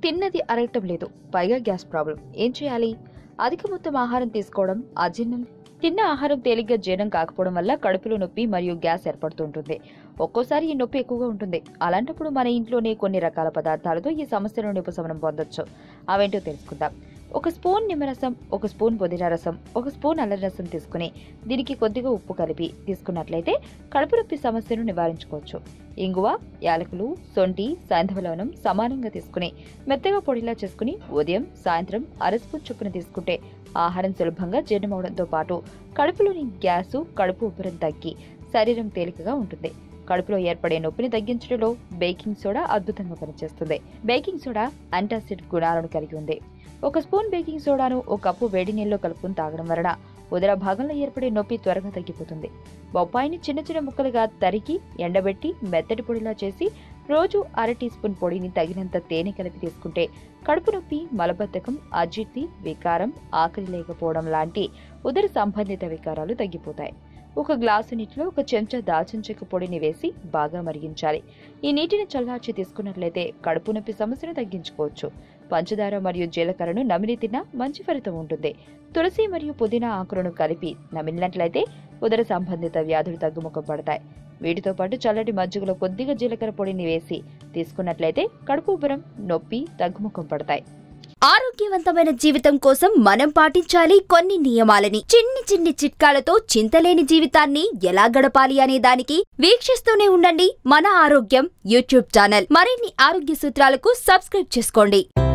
తిన్నది అరగటం లేదు పైగా గ్యాస్ ప్రాబ్లం ఏం చేయాలి అధిక మొత్తం ఆహారం తీసుకోవడం అజీర్ణం తిన్న ఆహారం తేలిగ్గా జీర్ణం కాకపోవడం వల్ల కడుపులో నొప్పి మరియు గ్యాస్ ఏర్పడుతూ ఉంటుంది ఒక్కోసారి ఈ నొప్పి ఎక్కువగా ఉంటుంది అలాంటప్పుడు మన ఇంట్లోనే కొన్ని రకాల పదార్థాలతో ఈ సమస్య నుండి ఉపశమనం పొందొచ్చు అవేంటో తెలుసుకుందాం ఒక స్పూన్ నిమ్మరసం ఒక స్పూన్ పుదీనా రసం ఒక స్పూన్ అల్లం రసం తీసుకుని దీనికి కొద్దిగా ఉప్పు కలిపి తీసుకున్నట్లయితే కడుపు నొప్పి సమస్యను నివారించుకోవచ్చు ఇంగువ యాలకులు సొంటి సాయంత్రలవనం సమానంగా తీసుకుని మెత్తగా పొడిలా చేసుకుని ఉదయం సాయంత్రం అర స్పూన్ చొప్పున తీసుకుంటే ఆహారం సులభంగా జీర్ణమవడంతో పాటు కడుపులోని గ్యాసు కడుపు ఉబ్బరం తగ్గి శరీరం తేలికగా ఉంటుంది కడుపులో ఏర్పడే నొప్పిని తగ్గించడంలో బేకింగ్ సోడా అద్భుతంగా పనిచేస్తుంది బేకింగ్ సోడా యాంటాసిడ్ గుణాలను కలిగి ఉంది ఒక స్పూన్ బేకింగ్ సోడాను ఒక కప్పు వేడి నీళ్ళలో కలుపుకుని తాగడం వలన ఉదర భాగంలో ఏర్పడే నొప్పి త్వరగా తగ్గిపోతుంది బొప్పాయిని చిన్న చిన్న ముక్కలుగా తరిగి ఎండబెట్టి మెత్తటి పొడిలా చేసి రోజు అర టీ స్పూన్ పొడిని తగినంత తేనె కలిపి తీసుకుంటే కడుపు నొప్పి మలబద్ధకం అజీర్తి వికారం ఆకలి లేకపోవడం లాంటి ఉదర సంబంధిత వికారాలు తగ్గిపోతాయి ఒక గ్లాసు నీటిలో ఒక చెంచా దాల్చిన చెక్క పొడిని వేసి బాగా మరిగించాలి ఈ నీటిని చల్లార్చి తీసుకున్నట్లయితే కడుపు నొప్పి సమస్యను తగ్గించుకోవచ్చు పంచదార మరియు జీలకర్రను నమిలి తిన్నా మంచి ఫలితం ఉంటుంది తులసి మరియు పుదీనా ఆకులను కలిపి నమిలినట్లయితే ఉదర సంబంధిత వ్యాధులు తగ్గుముఖం పడతాయి వీటితో పాటు చల్లటి మజ్జిగలో కొద్దిగా జీలకర్ర పొడిని వేసి తీసుకున్నట్లయితే కడుపు ఉబ్బరం నొప్పి తగ్గుముఖం పడతాయి ఆరోగ్యవంతమైన జీవితం కోసం మనం పాటించాలి కొన్ని నియమాలని చిన్ని చిన్ని చిట్కాలతో చింతలేని జీవితాన్ని ఎలా గడపాలి అనే దానికి వీక్షిస్తూనే ఉండండి మన ఆరోగ్యం యూట్యూబ్ ఛానల్ మరిన్ని ఆరోగ్య సూత్రాలకు సబ్స్క్రైబ్ చేసుకోండి